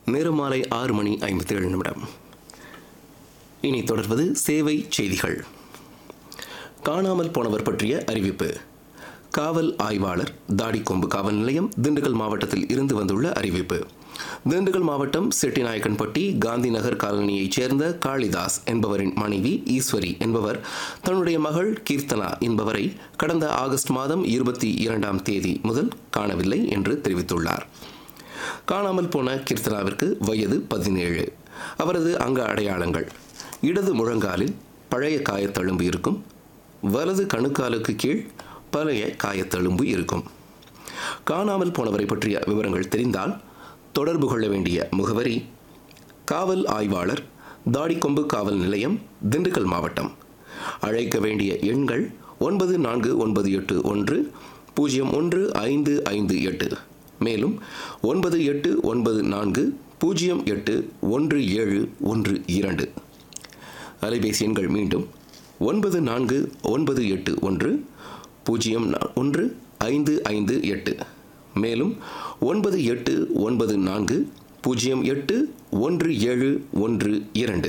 நேரம் மாலை ஆறு மணி ஐம்பத்தேழு நிமிடம் இனி தொடர்வது சேவை செய்திகள் காணாமல் போனவர் பற்றிய அறிவிப்பு காவல் ஆய்வாளர் தாடிக்கொம்பு காவல் நிலையம் திண்டுக்கல் மாவட்டத்தில் இருந்து வந்துள்ள அறிவிப்பு திண்டுக்கல் மாவட்டம் செட்டிநாயக்கன்பட்டி காந்தி நகர் காலனியைச் சேர்ந்த காளிதாஸ் என்பவரின் மனைவி ஈஸ்வரி என்பவர் தன்னுடைய மகள் கீர்த்தனா என்பவரை கடந்த ஆகஸ்ட் மாதம் இருபத்தி இரண்டாம் தேதி முதல் காணவில்லை என்று தெரிவித்துள்ளார் காணாமல் போன கீர்த்தனாவிற்கு வயது பதினேழு அவரது அங்க அடையாளங்கள் இடது முழங்காலில் பழைய காயத்தழும்பு இருக்கும் வலது கணுக்காலுக்கு கீழ் பழைய காயத்தழும்பு இருக்கும் காணாமல் போனவரை பற்றிய விவரங்கள் தெரிந்தால் தொடர்பு கொள்ள வேண்டிய முகவரி காவல் ஆய்வாளர் தாடிக்கொம்பு காவல் நிலையம் திண்டுக்கல் மாவட்டம் அழைக்க வேண்டிய எண்கள் ஒன்பது நான்கு ஒன்பது எட்டு ஒன்று பூஜ்ஜியம் ஒன்று ஐந்து ஐந்து எட்டு மேலும் ஒன்பது எட்டு ஒன்பது நான்கு பூஜ்ஜியம் எட்டு ஒன்று ஏழு ஒன்று இரண்டு அலைபேசி எண்கள் மீண்டும் ஒன்பது நான்கு ஒன்பது எட்டு ஒன்று பூஜ்ஜியம் நா- ஒன்று ஐந்து ஐந்து எட்டு மேலும் ஒன்பது எட்டு ஒன்பது நான்கு பூஜ்ஜியம் எட்டு ஒன்று ஏழு ஒன்று இரண்டு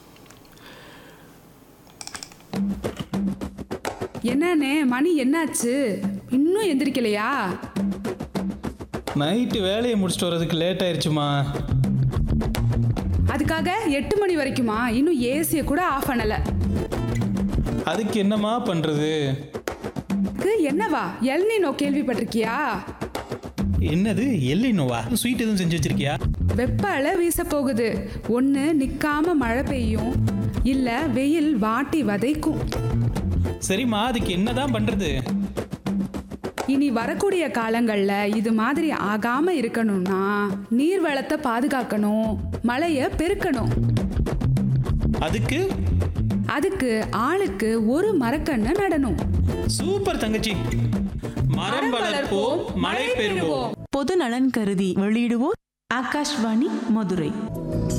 என்னண்ணே மணி என்னாச்சு இன்னும் எந்திரிக்கலையா நைட்டு வேலையை முடிச்சுட்டு வரதுக்கு லேட் ஆயிடுச்சுமா அதுக்காக எட்டு மணி வரைக்குமா இன்னும் ஏசியை கூட ஆஃப் பண்ணல அதுக்கு என்னம்மா பண்ணுறது க்கு என்னவா எல்னினோ கேள்விப்பட்டிருக்கியா என்னது எல்லினோவா ஸ்வீட் எதுவும் செஞ்சு வச்சிருக்கியா வெப்ப அலை வீச போகுது ஒன்று நிற்காம மழை பெய்யும் இல்லை வெயில் வாட்டி வதைக்கும் சரிம்மா அதுக்கு என்னதான் பண்ணுறது இனி வரக்கூடிய காலங்களில் இது மாதிரி ஆகாம இருக்கணும்னா நீர் வளத்தை பாதுகாக்கணும் மழையை பெருக்கணும் அதுக்கு அதுக்கு ஆளுக்கு ஒரு மரக்கண்ணை நடணும் சூப்பர் தங்கச்சி மரம் வளர்ப்போம் மழை பெறுவோம் பொது நலன் கருதி வெளியிடுவோர் ஆகாஷ்வாணி மதுரை